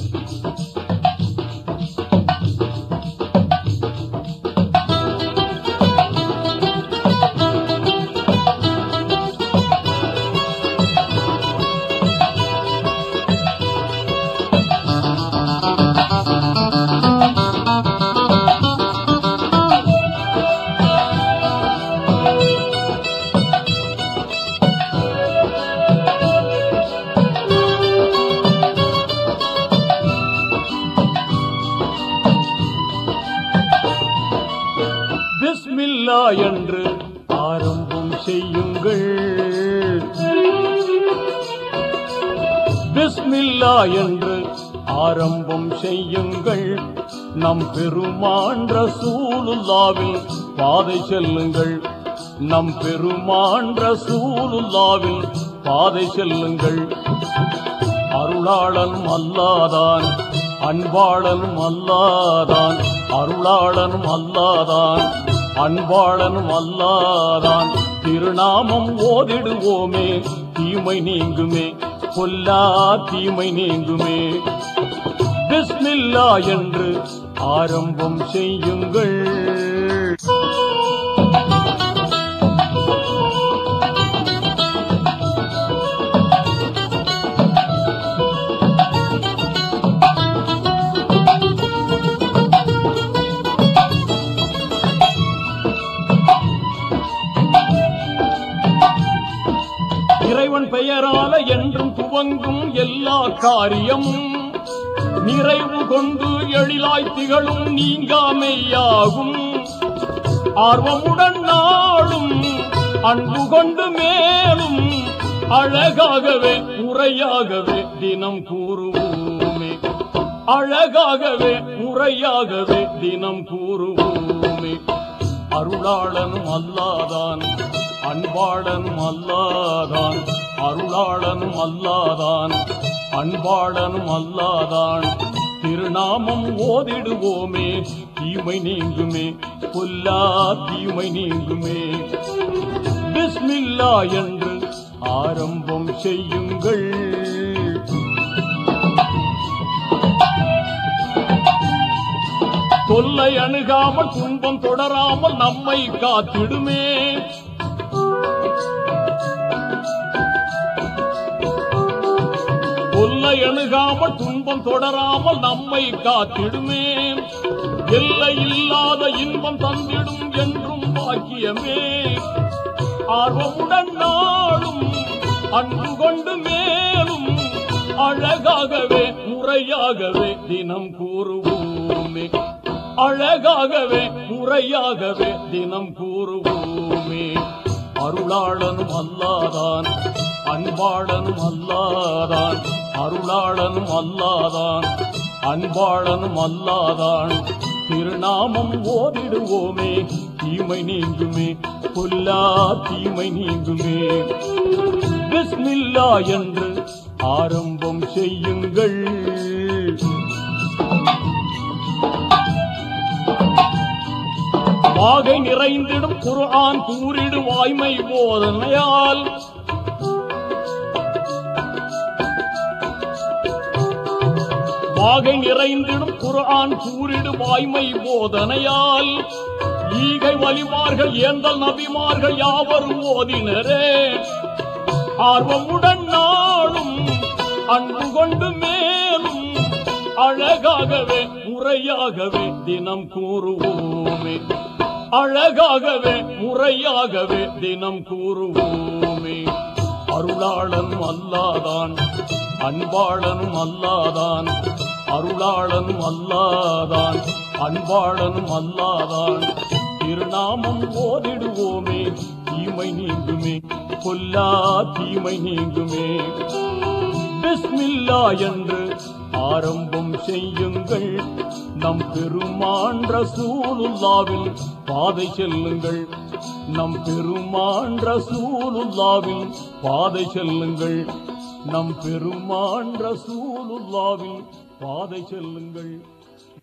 பிஸ்மில்லா என்று ஆரம்பம் செய்யுங்கள் பிஸ்மில்லா என்று ஆரம்பம் செய்யுங்கள் நம் பெருமான் ரசூலுல்லாவில் பாதை செல்லுங்கள் நம் பெருமான் ரசூலுல்லாவில் பாதை செல்லுங்கள் அருளாளன் அல்லாதான் அன்பாளனும் அல்லாதான் அருளாளனும் அல்லாதான் அன்பாளனும் அல்லாதான் திருநாமம் ஓதிடுவோமே தீமை நீங்குமே பொல்லா தீமை நீங்குமே பிஸ்மில்லா என்று ஆரம்பம் செய்யுங்கள் இறைவன் பெயரால என்றும் துவங்கும் எல்லா காரியமும் நிறைவு கொண்டு எழிலாய் திகழும் நீங்காமையாகும் ஆர்வமுடன் நாளும் அன்பு கொண்டு மேலும் அழகாகவே முறையாகவே தினம் கூறுவோமே அழகாகவே முறையாகவே தினம் கூறுவோமே அருளாளனும் அல்லாதான் அன்பாளனும் அல்லாதான் அருளாளனும் அல்லாதான் அன்பாளனும் அல்லாதான் திருநாமம் ஓதிடுவோமே தீமை நீங்குமே பொல்லா தீமை நீங்குமே பிஸ்மில்லா என்று ஆரம்பம் செய்யுங்கள் தொல்லை அணுகாமல் துன்பம் தொடராமல் நம்மை காத்திடுமே தொல்லை அணுகாமல் துன்பம் தொடராமல் நம்மை காத்திடுமே எல்லை இல்லாத இன்பம் தந்திடும் என்றும் பாக்கியமே ஆர்வமுடன் நாளும் அன்பு கொண்டு மேலும் அழகாகவே முறையாகவே தினம் கூறுவோமே அழகாகவே முறையாகவே தினம் கூறுவோமே அருளாளனும் அல்லாதான் அன்பாளனும் அல்லாதான் அருளாளனும் அல்லாதான் அன்பாளனும் அல்லாதான் திருநாமம் ஓதிடுவோமே தீமை நீங்குமே பொல்லா தீமை நீங்குமே பிஸ்மில்லா என்று ஆரம்பம் செய்யுங்கள் வாகை நிறைந்திடும் குர்ஆன் கூறிடு வாய்மை போதனையால் வாகை நிறைந்திடும் குர்ஆன் கூறிடு வாய்மை போதனையால் ஈகை வலிமார்கள் ஏந்தல் நபிமார்கள் யாவரும் ஓதினரே ஆர்வமுடன் நாளும் அன்பு கொண்டு மேலும் அழகாகவே முறையாகவே தினம் கூறுவோமே அழகாகவே முறையாகவே தினம் கூறுவோமே அருளாளன் அல்லாதான் அன்பாளனும் அல்லாதான் அருளாளனும் அல்லாதான் அன்பாளனும் அல்லாதான் திருநாமம் ஓதிடுவோமே தீமை நீங்குமே பொல்லா தீமை நீங்குமே பிஸ்மில்லா என்று ஆரம்பம் செய்யுங்கள் நம் பெருமான் ரசூலுல்லாவில் பாதை செல்லுங்கள் நம் பெருமான் ரசூலுல்லாவில் பாதை செல்லுங்கள் நம் பெருமான் ரசூலுல்லாவில் பாதை செல்லுங்கள்